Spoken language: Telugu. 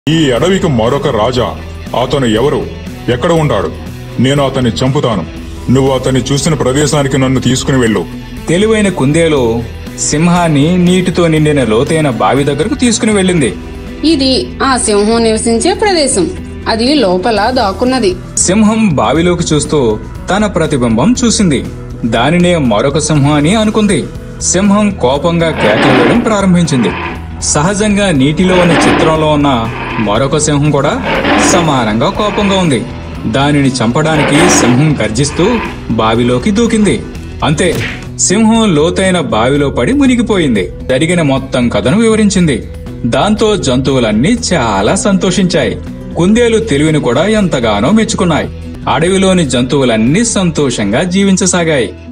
ఈ అడవికి మరొక రాజా అతను ఎవరు ఎక్కడ ఉంటాడు నేను అతన్ని చంపుతాను నువ్వు అతన్ని చూసిన ప్రదేశానికి నన్ను తీసుకుని వెళ్ళు తెలివైన కుందేలు సింహాన్ని నీటితో నిండిన లోతైన బావి దగ్గరకు తీసుకుని వెళ్ళింది ఇది ఆ సింహం నివసించే ప్రదేశం అది లోపల దాక్కున్నది సింహం బావిలోకి చూస్తూ తన ప్రతిబింబం చూసింది దానినే మరొక సింహం అని అనుకుంది సింహం కోపంగా కేకలు వేయడం ప్రారంభించింది సహజంగా నీటిలో ఉన్న చిత్రంలో ఉన్న మరొక సింహం కూడా సమానంగా కోపంగా ఉంది దానిని చంపడానికి సింహం గర్జిస్తూ బావిలోకి దూకింది అంతే సింహం లోతైన బావిలో పడి మునిగిపోయింది జరిగిన మొత్తం కథను వివరించింది దాంతో జంతువులన్నీ చాలా సంతోషించాయి కుందేలు తెలివిని కూడా ఎంతగానో మెచ్చుకున్నాయి అడవిలోని జంతువులన్నీ సంతోషంగా జీవించసాగాయి